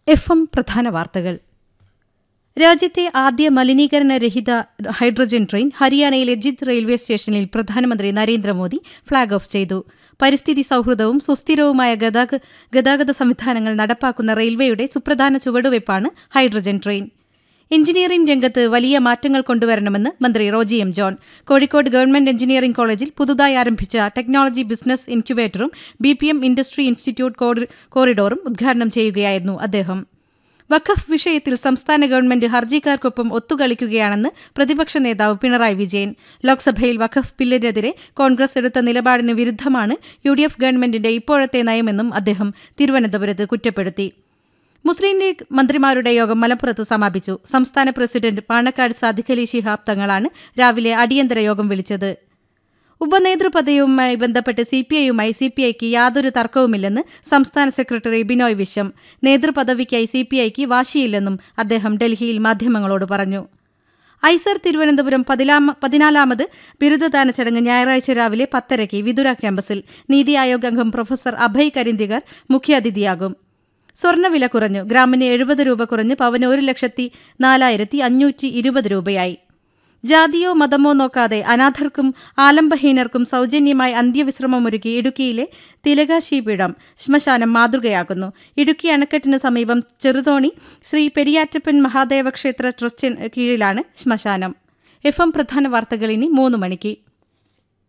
F M പ്രധാന വാർത്തകൾ രാജ്യത്തെ ആദ്യ മലിനീകരണരഹിത ഹൈഡ്രജൻ ട്രെയിൻ ഹരിയാനയിലെ ജിദ് റെയിൽവേ സ്റ്റേഷനിൽ പ്രധാനമന്ത്രി നരേന്ദ്രമോദി ഫ്ളാഗ് ഓഫ് ചെയ്തു പരിസ്ഥിതി സൌഹൃദവും സുസ്ഥിരവുമായ ഗതാഗ- ഗതാഗത സംവിധാനങ്ങൾ നടപ്പാക്കുന്ന റെയിൽവേയുടെ സുപ്രധാന ചുവടുവയ്പ്പാണ് ഹൈഡ്രജൻ ട്രെയിൻ എഞ്ചിനീയറിംഗ് രംഗത്ത് വലിയ മാറ്റങ്ങൾ കൊണ്ടുവരണമെന്ന് മന്ത്രി Roji M John Kozhikode government engineering കോളേജിൽ പുതുതായി ആരംഭിച്ച ടെക്നോളജി ബിസിനസ് ഇൻക്യുബേറ്ററും B P M industry institute കോറി- കോറിഡോറും ഉദ്ഘാടനം ചെയ്യുകയായിരുന്നു അദ്ദേഹം വഖഫ് വിഷയത്തിൽ സംസ്ഥാന ഗവൺമെന്റ് ഹർജിക്കാർക്കൊപ്പം ഒത്തുകളിക്കുകയാണെന്ന് പ്രതിപക്ഷ നേതാവ് പിണറായി വിജയൻ ലോക്സഭയിൽ വഖഫ് ബില്ലിനെതിരെ കോൺഗ്രസ് എടുത്ത നിലപാടിന് വിരുദ്ധമാണ് യു ഡി എഫ് ഗവൺമെന്റിന്റെ ഇപ്പോഴത്തെ നയമെന്നും അദ്ദേഹം തിരുവനന്തപുരത്ത് കുറ്റപ്പെടുത്തി മുസ്ലിം ലീഗ് മന്ത്രിമാരുടെ യോഗം മലപ്പുറത്ത് സമാപിച്ചു സംസ്ഥാന പ്രസിഡന്റ് പാണക്കാട് സാദിഖ് അലി ശിഹാബ് തങ്ങളാണ് രാവിലെ അടിയന്തര യോഗം വിളിച്ചത് ഉപനേതൃപദവുമായി ബന്ധപ്പെട്ട് സി പി ഐയുമായി സി പി ഐക്ക് യാതൊരു തർക്കവുമില്ലെന്ന് സംസ്ഥാന സെക്രട്ടറി ബിനോയ് വിശ്വം നേതൃപദവിക്കായി സി പി ഐക്ക് വാശിയില്ലെന്നും അദ്ദേഹം ഡൽഹിയിൽ മാധ്യമങ്ങളോട് പറഞ്ഞു ഐസർ തിരുവനന്തപുരം പതിലാമ പതിനാലാമത് ബിരുദദാന ചടങ്ങ് ഞായറാഴ്ച രാവിലെ പത്തരയ്ക്ക് വിതുര ക്യാമ്പസിൽ നീതി ആയോഗ് അംഗം പ്രൊഫസർ അഭയ് കരിന്തികർ മുഖ്യാതിഥിയാകും സ്വർണ്ണവില കുറഞ്ഞു ഗ്രാമിന് എഴുപത് രൂപ കുറഞ്ഞ് പവന് ഒരു ലക്ഷത്തി നാലായിരത്തി അഞ്ഞൂറ്റി ഇരുപത് രൂപയായി ജാതിയോ മതമോ നോക്കാതെ അനാഥർക്കും ആലംബഹീനർക്കും സൗജന്യമായി അന്ത്യവിശ്രമമൊരുക്കി ഇടുക്കിയിലെ തിലകാശിപീഠം ശ്മശാനം മാതൃകയാക്കുന്നു ഇടുക്കി അണക്കെട്ടിന് സമീപം ചെറുതോണി ശ്രീ പെരിയാറ്റപ്പൻ മഹാദേവ ക്ഷേത്ര ട്രസ്റ്റിന് കീഴിലാണ് ശ്മശാനം എഫ് എം പ്രധാന വാർത്തകൾ ഇനി മൂന്ന് മണിക്ക്